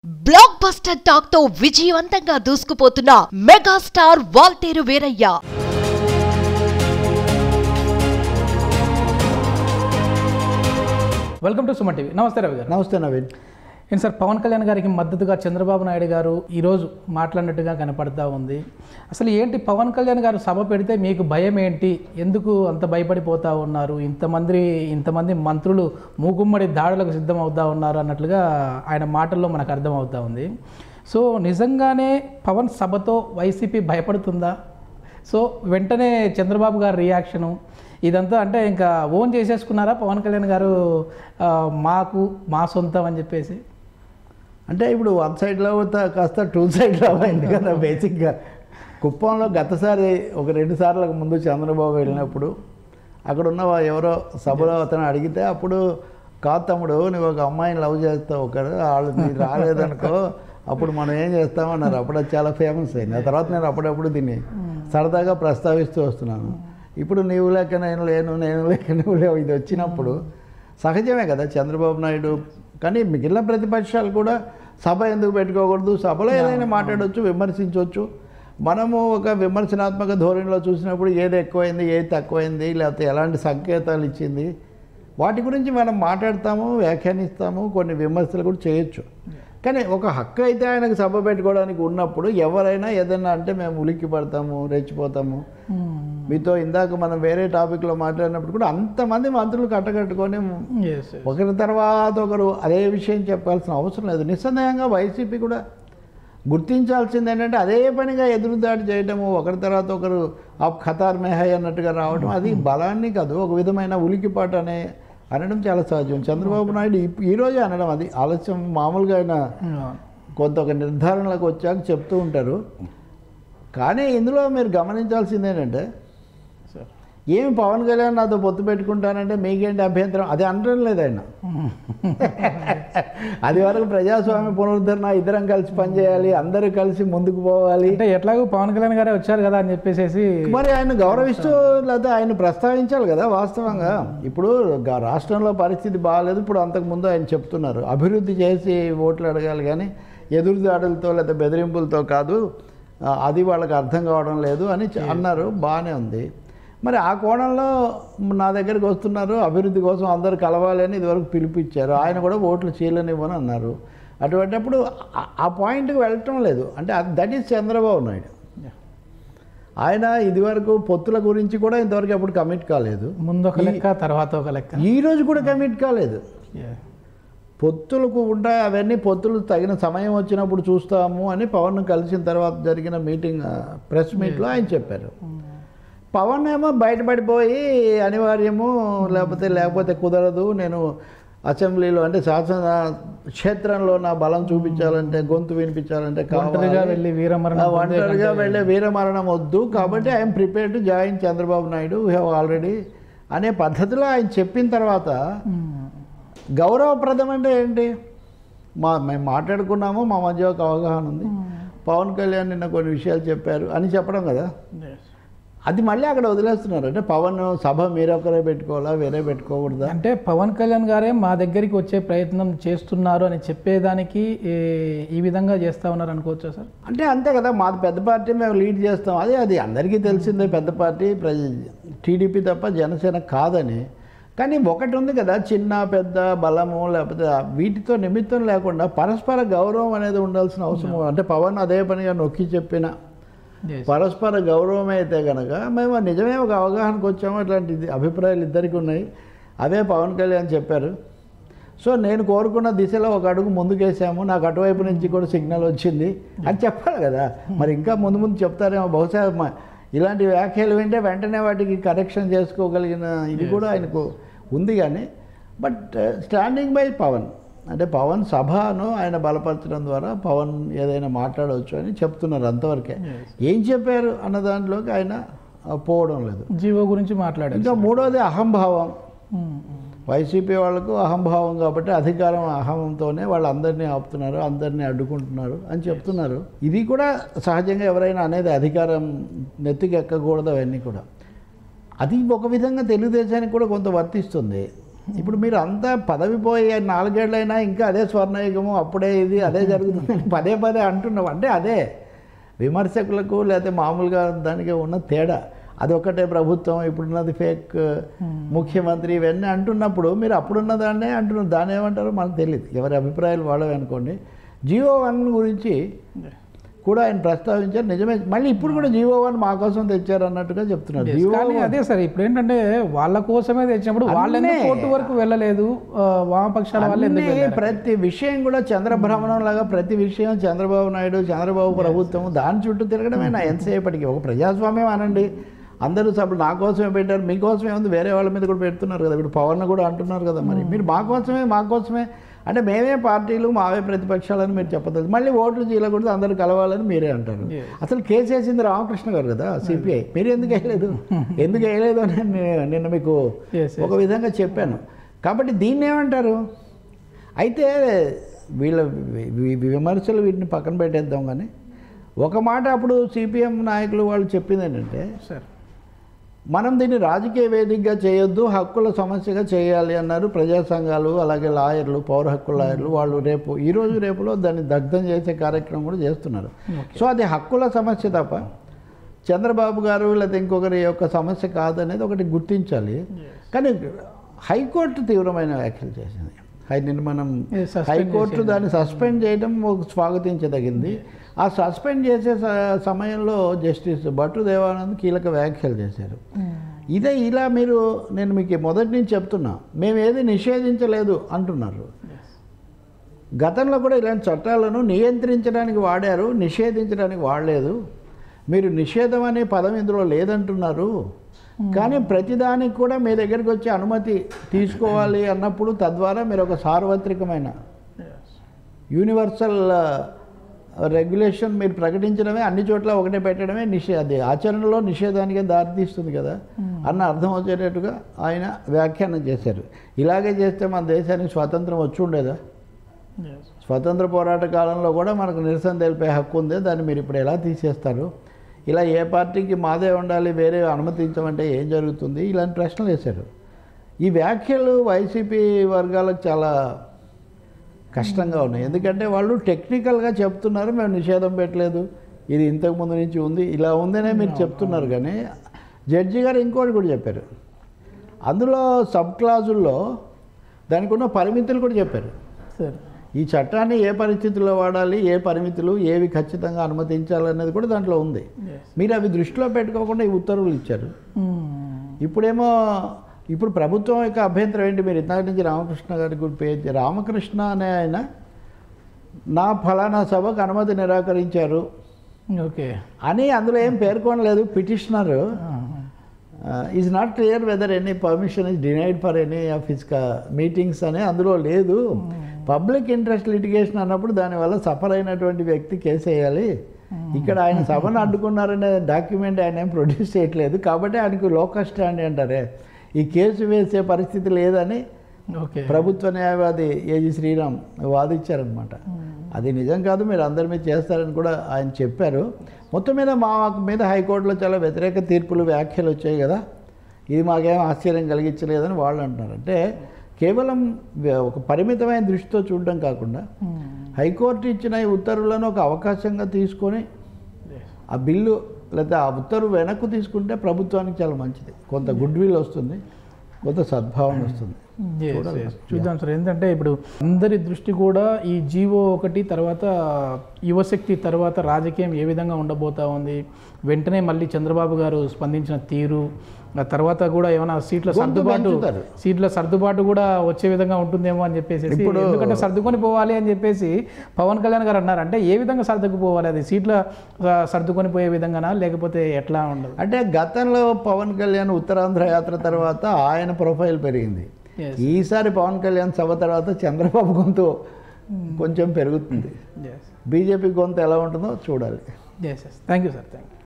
Block buster talk తో విజయవంతంగా దూసుకుపోతున్న megastar Waltair Veerayya welcome to Suman TV namaste Ravi గారు నమస్తే నవీన్ ఏంటి సార్ పవన్ కళ్యాణ్ గారికి మద్దతుగా చంద్రబాబు నాయుడు గారు ఈరోజు మాట్లాడినట్టుగా కనపడతా ఉంది అసలు ఏంటి పవన్ కళ్యాణ్ గారు సభ పెడితే మీకు భయం ఏంటి ఎందుకు అంత భయపడిపోతా ఉన్నారు ఇంతమంది ఇంతమంది మంత్రులు మూకుమ్మడి దాడులకు సిద్ధం అవుతా ఉన్నారు అన్నట్లుగా ఆయన మాటల్లో మనకు అర్థమవుతా ఉంది సో నిజంగానే పవన్ సభతో వైసీపీ భయపడుతుందా సో వెంటనే చంద్రబాబు గారి రియాక్షను ఇదంతా అంటే ఇంకా ఓన్ చేసేసుకున్నారా పవన్ కళ్యాణ్ గారు ఆ, మాకు మా సొంతం అని చెప్పేసి అంటే ఇప్పుడు వన్ సైడ్లో కాస్త టూ సైడ్లో అయింది కదా బేసిక్గా కుప్పంలో గతసారి ఒక రెండు సార్లకు ముందు చంద్రబాబు వెళ్ళినప్పుడు అక్కడ ఉన్న వా- ఎవరో సభలో అతను అడిగితే అప్పుడు కాదు తమ్ముడు నువ్వు ఒక అమ్మాయిని లవ్ చేస్తావు ఒకడు వాళ్ళు నీకు రాలేదనుకో అప్పుడు మనం ఏం చేస్తామన్నారు అప్పుడు అది చాలా ఫేమస్ అయింది ఆ తర్వాత నేను అప్పుడప్పుడు దీన్ని సరదాగా ప్రస్తావిస్తూ వస్తున్నాను ఇప్పుడు నీవు లేక నేను లేను నేను లేక నువ్వు లేవు ఇది వచ్చినప్పుడు సహజమే కదా చంద్రబాబు నాయుడు కానీ మిగిలిన ప్రతిపక్షాలు కూడా సభ ఎందుకు పెట్టుకోకూడదు సభలో ఏదైనా మాట్లాడవచ్చు విమర్శించవచ్చు మనము ఒక విమర్శనాత్మక ధోరణిలో చూసినప్పుడు ఏది ఎక్కువైంది ఏది తక్కువైంది లేకపోతే ఎలాంటి సంకేతాలు ఇచ్చింది వాటి గురించి మనం మాట్లాడతాము వ్యాఖ్యానిస్తాము కొన్ని విమర్శలు కూడా చేయొచ్చు కానీ ఒక హక్కు అయితే ఆయనకు సభ పెట్టుకోవడానికి ఉన్నప్పుడు ఎవరైనా ఏదైనా అంటే మేము ఉలిక్కి పడతాము రెచ్చిపోతాము మీతో ఇందాక మనం వేరే టాపిక్లో మాట్లాడినప్పుడు కూడా అంతమంది మంత్రులు కట్టకట్టుకొని ఎస్ ఒకరి తర్వాత ఒకరు అదే విషయం చెప్పాల్సిన అవసరం లేదు నిస్సందేహంగా వైసీపీ కూడా గుర్తించాల్సింది ఏంటంటే అదే పనిగా ఎదురుదాడి చేయటము ఒకరి తర్వాత ఒకరు ఆ ఖతార్ మెహై అన్నట్టుగా రావడం అది బలాన్ని కాదు ఒక విధమైన ఉలికిపాటు అనే అనడం చాలా సహజం చంద్రబాబు నాయుడు ఇప్- ఈ రోజే అనడం అది ఆలస్యం మామూలుగా ఆయన కొంత ఒక నిర్ధారణలకు వచ్చాక చెప్తూ ఉంటారు కానీ ఇందులో మీరు గమనించాల్సింది ఏంటంటే సార్ ఏమి పవన్ కళ్యాణ్ నాతో పొత్తు పెట్టుకుంటానంటే మీకేంటి అభ్యంతరం అది అనడం లేదు ఆయన అది వరకు ప్రజాస్వామ్య పునరుద్ధరణ ఇద్దరం కలిసి పనిచేయాలి అందరూ కలిసి ముందుకు పోవాలి అంటే ఎట్లాగో పవన్ కళ్యాణ్ గారే వచ్చారు కదా అని చెప్పేసి మరి ఆయన గౌరవిస్తూ లేదా ఆయన ప్రస్తావించాలి కదా వాస్తవంగా ఇప్పుడు గ- రాష్ట్రంలో పరిస్థితి బాగాలేదు ఇప్పుడు అంతకుముందు ఆయన చెప్తున్నారు అభివృద్ధి చేసి ఓట్లు అడగాలి కానీ ఎదురుదాడులతో లేదా బెదిరింపులతో కాదు ఆ, అది వాళ్ళకి అర్థం కావడం లేదు అని చె- అన్నారు బాగానే ఉంది మరి ఆ కోణంలో నా దగ్గరికి వస్తున్నారు అభివృద్ధి కోసం అందరూ కలవాలి అని ఇదివరకు పిలిపించారు ఆయన కూడా ఓట్లు చీలనివ్వని అన్నారు అటువంటిప్పుడు ఆ- ఆ పాయింట్కి వెళ్ళటం లేదు అంటే దట్ ఈస్ చంద్రబాబు నాయుడు ఆయన ఇదివరకు పొత్తుల గురించి కూడా ఇంతవరకు ఎప్పుడు కమిట్ కాలేదు ముందు ఒక లెక్క తర్వాత ఒక లెక్క ఈ రోజు కూడా కమిట్ కాలేదు Yeah. పొత్తులకు ఉంటాయి అవన్నీ పొత్తులు తగిన సమయం వచ్చినప్పుడు చూస్తాము అని పవన్ కలిసిన తర్వాత జరిగిన మీటింగ్ ప్రెస్ మీట్లో ఆయన చెప్పారు పవన్ ఏమో బయటపడిపోయి అనివార్యము లేకపోతే లేకపోతే కుదరదు నేను అసెంబ్లీలో అంటే శాసన క్షేత్రంలో నా బలం చూపించాలంటే గొంతు వినిపించాలంటే ఒంటరిగా కావాలి. వెళ్ళి వీరమరణం ఆ ఒంటరిగా వెళ్ళే వీరమరణం వద్దు కాబట్టి I'm prepare to join Chandrababu Naidu we have already అనే పద్ధతిలో ఆయన చెప్పిన తర్వాత గౌరవప్రదం అంటే ఏంటి మా మేము మాట్లాడుకున్నాము మా మధ్య ఒక అవగాహన ఉంది పవన్ కళ్యాణ్ నిన్న కొన్ని విషయాలు చెప్పారు అని చెప్పడం కదా Yes. అది మళ్ళీ అక్కడ వదిలేస్తున్నారు అంటే పవన్ సభ మీరొకరే పెట్టుకోవాలా వేరే పెట్టుకోకూడదా అంటే పవన్ కళ్యాణ్ గారే మా దగ్గరికి వచ్చే ప్రయత్నం చేస్తున్నారు అని చెప్పేదానికి ఈ- ఈ విధంగా చేస్తా ఉన్నారు అనుకోవచ్చా సార్ అంటే అంతే కదా మాది పెద్ద పార్టీ మేము లీడ్ చేస్తాం అదే అది అందరికీ తెలిసిందే పెద్ద పార్టీ ప్రజ టీడీపీ తప్ప జనసేన కాదని కానీ ఒకటి ఉంది కదా చిన్న పెద్ద బలము లేకపోతే వీటితో నిమిత్తం లేకుండా పరస్పర గౌరవం అనేది ఉండాల్సిన అవసరం అంటే పవన్ అదే పనిగా నొక్కి చెప్పిన Yes. పరస్పర గౌరవం అయితే కనుక మేము నిజమే ఒక అవగాహనకు వచ్చాము అట్లాంటి ఇది- అభిప్రాయాలు ఇద్దరికి ఉన్నాయి అదే పవన్ కళ్యాణ్ చెప్పారు సో నేను కోరుకున్న దిశలో ఒక అడుగు ముందుకేసాము నాకు అటువైపు నుంచి కూడా సిగ్నల్ వచ్చింది అని చెప్పాలి కదా మరి ఇంకా ముందు ముందు చెప్తారేమో బహుశా మ- ఇలాంటి వ్యాఖ్యలు వింటే వెంటనే వాటికి కరెక్షన్ చేసుకోగలిగిన ఇది కూడా ఆయనకు ఉంది కానీ బట్ స్టాండింగ్ బై పవన్ అంటే పవన్ సభను ఆయన బలపరచడం ద్వారా పవన్ ఏదైనా మాట్లాడవచ్చు అని చెప్తున్నారు అంతవరకే ఏం చెప్పారు అన్న దాంట్లోకి ఆయన ఆ, పోవడం లేదు జీవో గురించి మాట్లాడారు ఇంకా మూడోది అహంభావం ఉమ్, వైసీపీ వాళ్ళకు అహంభావం కాబట్టి అధికారం అహంతోనే వాళ్ళు అందరినీ ఆపుతున్నారు అందరినీ అడ్డుకుంటున్నారు అని చెప్తున్నారు ఇది కూడా సహజంగా ఎవరైనా అనేది అధికారం నెత్తికి ఎక్కకూడదు అవన్నీ కూడా అది ఒక విధంగా తెలుగుదేశానికి కూడా కొంత వర్తిస్తుంది ఇప్పుడు మీరు అంతా పదవి పోయి నాలుగేళ్ళైనా ఇంకా అదే స్వర్ణయుగము అప్పుడే ఇది అదే జరుగుతుంది పదే పదే అంటున్నాం అంటే అదే విమర్శకులకు లేకపోతే మామూలుగా దానికి ఉన్న తేడా అదొక్కటే ప్రభుత్వం ఇప్పుడున్నది ఫేక్ ముఖ్యమంత్రి ఇవన్నీ అంటున్నప్పుడు మీరు అప్పుడున్న దాన్నే అంటున్నారు దాన్ని ఏమంటారో మనకు తెలియదు ఎవరి అభిప్రాయాలు వాళ్ళవి అనుకోండి జియో వన్ గురించి కూడా ఆయన ప్రస్తావించారు నిజమే మళ్ళీ ఇప్పుడు కూడా జియో వన్ మా కోసం తెచ్చారు అన్నట్టుగా చెప్తున్నారు Yes, జియో కానీ అదే సార్ ఇప్పుడు ఏంటంటే వాళ్ళ కోసమే తెచ్చినప్పుడు వాళ్ళు ఎందుకు అన్నే. కోర్టు వరకు వెళ్ళలేదు ఆ, వామపక్షాల వాళ్ళు ఎందుకు అన్నీ వెళ్ళారు? ప్రతి విషయం కూడా చంద్రభ్రమణం లాగా ప్రతి విషయం చంద్రబాబు నాయుడు చంద్రబాబు ప్రభుత్వం దాని చుట్టూ తిరగడమే నా ఎంతసేపటికి ఒక ప్రజాస్వామ్యం అనండి అందరూ సభలు నా కోసమే పెట్టారు మీకోసమే ఉంది వేరే వాళ్ళ మీద కూడా పెడుతున్నారు కదా ఇప్పుడు పవన్ కూడా అంటున్నారు కదా మరి మీరు మా కోసమే మా కోసమే అంటే మేమే పార్టీలు మావే ప్రతిపక్షాలని మీరు చెప్పదు మళ్ళీ ఓట్లు చీలకూడదు అందరూ కలవాలని మీరే అంటారు Yes. అసలు కేసు వేసింది రామకృష్ణ గారు కదా సిపిఐ మీరు ఎందుకు వేయలేదు ఎందుకు వేయలేదు అని నేను నిన్న మీకు Yes, yes. ఒక విధంగా చెప్పాను కాబట్టి దీన్ని ఏమంటారు అయితే వీళ్ళ వి- వి- విమర్శలు వీటిని పక్కన పెట్టేద్దాం కానీ ఒక మాట అప్పుడు సిపిఎం నాయకులు వాళ్ళు చెప్పింది ఏంటంటే సార్ మనం దీన్ని రాజకీయ వేదికగా చేయొద్దు హక్కుల సమస్యగా చేయాలి అన్నారు ప్రజా సంఘాలు అలాగే లాయర్లు పౌర హక్కుల లాయర్లు వాళ్ళు రేపు ఈ రోజు రేపులో దాన్ని దగ్ధం చేసే కార్యక్రమం కూడా చేస్తున్నారు సో అది హక్కుల సమస్య తప్ప చంద్రబాబు గారు లేకపోతే ఇంకొకరి యొక్క సమస్య కాదనేది ఒకటి గుర్తించాలి కానీ హైకోర్టు తీవ్రమైన వ్యాఖ్యలు చేసింది హై నిన్న మనం Yes, suspend హైకోర్టు చేసింది. దాన్ని సస్పెండ్ చేయడం ఒక స్వాగతించదగింది ఆ సస్పెండ్ చేసే స- సమయంలో జస్టిస్ భట్టు దేవానంద్ కీలక వ్యాఖ్యలు చేశారు ఇదే ఇలా మీరు నేను మీకు మొదటి నుంచి చెప్తున్నా మేము ఏది నిషేధించలేదు అంటున్నారు గతంలో కూడా ఇలాంటి చట్టాలను నియంత్రించడానికి వాడారు నిషేధించడానికి వాడలేదు మీరు నిషేధం అనే పదం ఇందులో లేదంటున్నారు కానీ ప్రతిదానికి కూడా మీ దగ్గరికి వచ్చి అనుమతి తీసుకోవాలి అన్నప్పుడు తద్వారా మీరు ఒక సార్వత్రికమైన యూనివర్సల్ రెగ్యులేషన్ మీరు ప్రకటించడమే అన్ని చోట్ల ఒకటే పెట్టడమే నిషే అది ఆచరణలో నిషేధానికే దారితీస్తుంది కదా అన్న అర్థం వచ్చేటట్టుగా ఆయన వ్యాఖ్యానం చేశారు ఇలాగే చేస్తే మన దేశానికి స్వాతంత్రం వచ్చి ఉండేదా స్వతంత్ర పోరాట కాలంలో కూడా మనకు నిరసన తెలిపే హక్కు ఉంది దాన్ని మీరు ఇప్పుడు ఎలా తీసేస్తారు ఇలా ఏ పార్టీకి మాదే ఉండాలి వేరే అనుమతించమంటే ఏం జరుగుతుంది ఇలాంటి ప్రశ్నలు వేశారు ఈ వ్యాఖ్యలు వైసీపీ వర్గాలకు చాలా కష్టంగా ఉన్నాయి ఎందుకంటే వాళ్ళు టెక్నికల్గా చెప్తున్నారు మేము నిషేధం పెట్టలేదు ఇది ఇంతకు ముందు నుంచి ఉంది ఇలా ఉందనే మీరు చెప్తున్నారు కానీ జడ్జి గారు ఇంకోటి కూడా చెప్పారు అందులో సబ్ క్లాజుల్లో దానికి ఉన్న పరిమితులు కూడా చెప్పారు సార్ ఈ చట్టాన్ని ఏ పరిస్థితుల్లో వాడాలి ఏ పరిమితులు ఏవి ఖచ్చితంగా అనుమతించాలనేది కూడా దాంట్లో ఉంది మీరు అవి దృష్టిలో పెట్టుకోకుండా ఈ ఉత్తర్వులు ఇచ్చారు ఇప్పుడేమో ఇప్పుడు ప్రభుత్వం యొక్క అభ్యంతరం ఏంటి మీరు ఇంతకు నుంచి రామకృష్ణ గారి గురి పేరు రామకృష్ణ అనే ఆయన నా ఫలానా సభకు అనుమతి నిరాకరించారు ఓకే అని అందులో ఏం పేర్కొనలేదు petitioner is not clear whether any permission is denied for any of his meetings అని అందులో లేదు పబ్లిక్ ఇంట్రెస్ట్ లిటిగేషన్ అన్నప్పుడు దానివల్ల సఫర్ అయినటువంటి వ్యక్తి కేసు వేయాలి ఇక్కడ ఆయన సభను అడ్డుకున్నారనే డాక్యుమెంట్ ఆయన ఏం ప్రొడ్యూస్ చేయట్లేదు కాబట్టి ఆయనకు లోకల్ స్టాండ్ అంటారే ఈ కేసు వేసే పరిస్థితి లేదని ఓకే ప్రభుత్వ న్యాయవాది ఏజి శ్రీరామ్ వాదించారనమాట అది నిజం కాదు మీరు అందరి మీద చేస్తారని కూడా ఆయన చెప్పారు మొత్తం మీద మా మీద హైకోర్టులో చాలా వ్యతిరేక తీర్పులు వ్యాఖ్యలు వచ్చాయి కదా ఇది మాకేం ఆశ్చర్యం కలిగించలేదని వాళ్ళు అంటున్నారు అంటే కేవలం వ్య- ఒక పరిమితమైన దృష్టితో చూడడం కాకుండా హైకోర్టు ఇచ్చిన ఈ ఉత్తర్వులను ఒక అవకాశంగా తీసుకొని ఆ బిల్లు లేదా ఆ ఉత్తర్వు వెనక్కు తీసుకుంటే ప్రభుత్వానికి చాలా మంచిది కొంత గుడ్ విల్ వస్తుంది కొంత సద్భావన వస్తుంది Yes, చూడాలి. yes. చూద్దాం సార్ ఎందుకంటే ఇప్పుడు అందరి దృష్టి కూడా ఈ జీవో ఒకటి తర్వాత యువశక్తి తర్వాత రాజకీయం ఏ విధంగా ఉండబోతా ఉంది వెంటనే మళ్ళీ చంద్రబాబు గారు స్పందించిన తీరు ఆ తర్వాత కూడా ఏమైనా సీట్ల గొంతు సర్దుబాటు పెంచుతారు. సీట్ల సర్దుబాటు కూడా వచ్చే విధంగా ఉంటుందేమో అని చెప్పేసి ఇప్పుడు- ఎందుకంటే సర్దుకొని పోవాలి అని చెప్పేసి పవన్ కళ్యాణ్ గారు అన్నారు అంటే ఏ విధంగా సర్దుకుపోవాలి అది సీట్ల ఆ, సర్దుకొని పోయే విధంగానా లేకపోతే ఎట్లా ఉండదు అంటే గతంలో పవన్ కళ్యాణ్ ఉత్తరాంధ్ర యాత్ర తర్వాత ఆయన ప్రొఫైల్ పెరిగింది Yes. ఈసారి పవన్ కళ్యాణ్ సభ తర్వాత చంద్రబాబు గొంతు కొంచెం పెరుగుతుంది ఎస్ బీజేపీ గొంతు ఎలా ఉంటుందో చూడాలి yes yes thank you sir thank you